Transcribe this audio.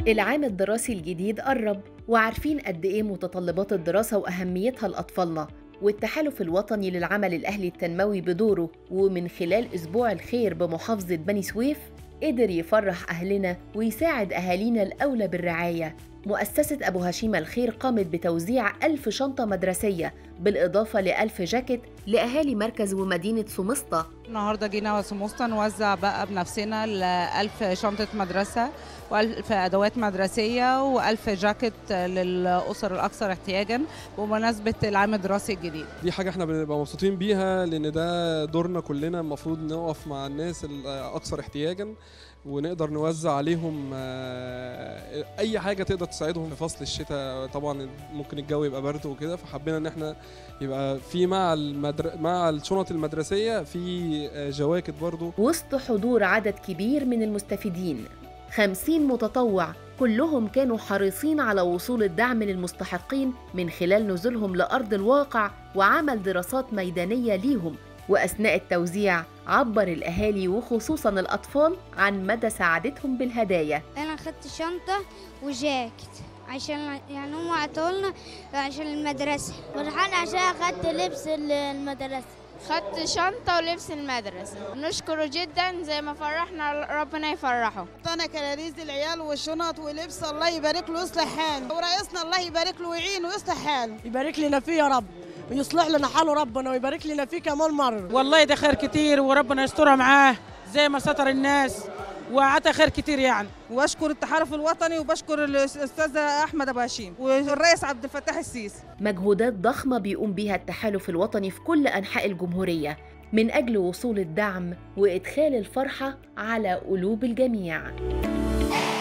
العام الدراسي الجديد قرب وعارفين قد إيه متطلبات الدراسة وأهميتها لأطفالنا والتحالف الوطني للعمل الأهلي التنموي بدوره ومن خلال أسبوع الخير بمحافظة بني سويف قدر يفرح أهلنا ويساعد أهالينا الأولى بالرعاية مؤسسة أبو هشيم الخير قامت بتوزيع ألف شنطة مدرسية بالإضافة لألف جاكيت لأهالي مركز ومدينة سمسطة النهارده جينا سموسطة نوزع بقى بنفسنا ال 1000 شنطة مدرسة و1000 أدوات مدرسية و1000 جاكيت للأسر الأكثر احتياجا بمناسبة العام الدراسي الجديد. دي حاجة احنا بنبقى مبسوطين بيها لأن ده دورنا كلنا المفروض نقف مع الناس الأكثر احتياجا ونقدر نوزع عليهم آه، أي حاجة تقدر تساعدهم في فصل الشتاء طبعا ممكن الجو يبقى برد وكده فحبينا إن احنا يبقى في مع المدر... مع الشنط المدرسية في آه، جواكت برضو وسط حضور عدد كبير من المستفيدين خمسين متطوع كلهم كانوا حريصين على وصول الدعم للمستحقين من خلال نزولهم لأرض الواقع وعمل دراسات ميدانية ليهم وأثناء التوزيع عبر الأهالي وخصوصا الأطفال عن مدى سعادتهم بالهدايا انا خدت شنطه وجاكيت عشان يعني هم عطولنا عشان المدرسه فرحان عشان اخدت لبس المدرسه خدت شنطة ولبس المدرسة نشكره جدا زي ما فرحنا ربنا يفرحه انا كراريز العيال والشنط ولبس الله يبارك له ويصلح حاله ورئيسنا الله يبارك له ويعينه ويصلح حاله يبارك لنا فيه يا رب ويصلح لنا حاله ربنا ويبارك لنا فيه كمان مرة والله ده خير كتير وربنا يسترها معاه زي ما ستر الناس وعطى خير كتير يعني واشكر التحالف الوطني وبشكر الاستاذ احمد ابو هشيم والرئيس عبد الفتاح السيسي مجهودات ضخمة بيقوم بيها التحالف الوطني في كل أنحاء الجمهورية من أجل وصول الدعم وإدخال الفرحة على قلوب الجميع